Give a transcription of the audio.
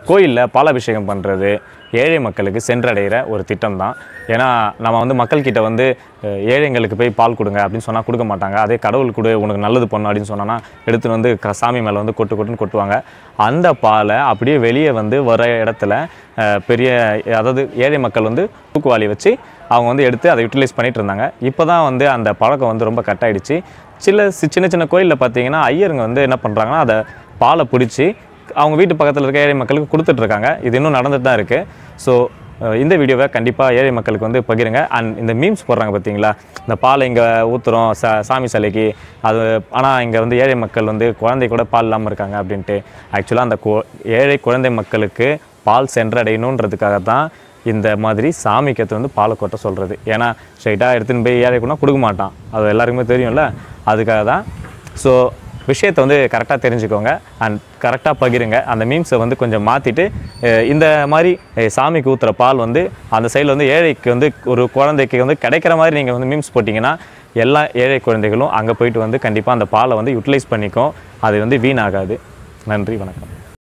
கோயிலில் பாலாபிஷேகம் பண்ணுறது ஏழை மக்களுக்கு சென்றடைகிற ஒரு திட்டம் தான் ஏன்னா நம்ம வந்து மக்கள்கிட்ட வந்து அஹ், ஏழைங்களுக்கு போய் பால் கொடுங்க அப்படின்னு சொன்னால் கொடுக்க மாட்டாங்க அதே கடவுள் கொடு உனக்கு நல்லது பண்ணும் அப்படின்னு சொன்னோன்னா எடுத்துன்னு வந்து க- சாமி மேலே வந்து கொட்டு கொட்டுன்னு கொட்டுவாங்க அந்த பாலை அப்படியே வெளியே வந்து வர இடத்துல அஹ், பெரிய அதாவது ஏழை மக்கள் வந்து தூக்குவாளி வச்சு அவங்க வந்து எடுத்து அதை யூட்டிலைஸ் பண்ணிட்டு இருந்தாங்க இப்போ தான் வந்து அந்த பழக்கம் வந்து ரொம்ப கட் ஆயிடுச்சு சில சி- சின்ன சின்ன கோயிலில் பார்த்தீங்கன்னா ஐயருங்க வந்து என்ன பண்ணுறாங்கன்னா அதை பாலை பிடிச்சி அவங்க வீட்டு பக்கத்தில் இருக்க ஏழை மக்களுக்கு கொடுத்துட்ருக்காங்க இது இன்னும் நடந்துட்டு தான் இருக்குது ஸோ இந்த வீடியோவை கண்டிப்பாக ஏழை மக்களுக்கு வந்து பகிருங்க அண்ட் இந்த மீம்ஸ் போடுறாங்க பார்த்தீங்களா இந்த பாலை இங்கே ஊற்றுறோம் சா சாமி சிலைக்கு அது ஆனால் இங்கே வந்து ஏழை மக்கள் வந்து குழந்தை கூட பால் இல்லாமல் இருக்காங்க அப்படின்ட்டு ஆக்சுவலாக அந்த கு ஏழை குழந்தை மக்களுக்கு பால் சென்றடையணுன்றதுக்காக தான் இந்த மாதிரி சாமிக்கு வந்து பாலை கொட்ட சொல்கிறது ஏன்னா ஸ்ட்ரைட்டாக எடுத்துன்னு போய் ஏழை கூட கொடுக்க மாட்டான் அது எல்லாருக்குமே தெரியும்ல அதுக்காக தான் ஸோ விஷயத்தை வந்து கரெக்டாக தெரிஞ்சுக்கோங்க அண்ட் கரெக்டாக பகிருங்க அந்த மீம்ஸை வந்து கொஞ்சம் மாற்றிட்டு இந்த மாதிரி அஹ், சாமிக்கு ஊற்றுற பால் வந்து அந்த சைடில் வந்து ஏழைக்கு வந்து ஒரு குழந்தைக்கு வந்து கிடைக்கிற மாதிரி நீங்கள் வந்து மீம்ஸ் போட்டிங்கன்னா எல்லா ஏழை குழந்தைகளும் அங்கே போயிட்டு வந்து கண்டிப்பாக அந்த பாலை வந்து யூட்டிலைஸ் பண்ணிக்கும் அது வந்து வீணாகாது நன்றி வணக்கம்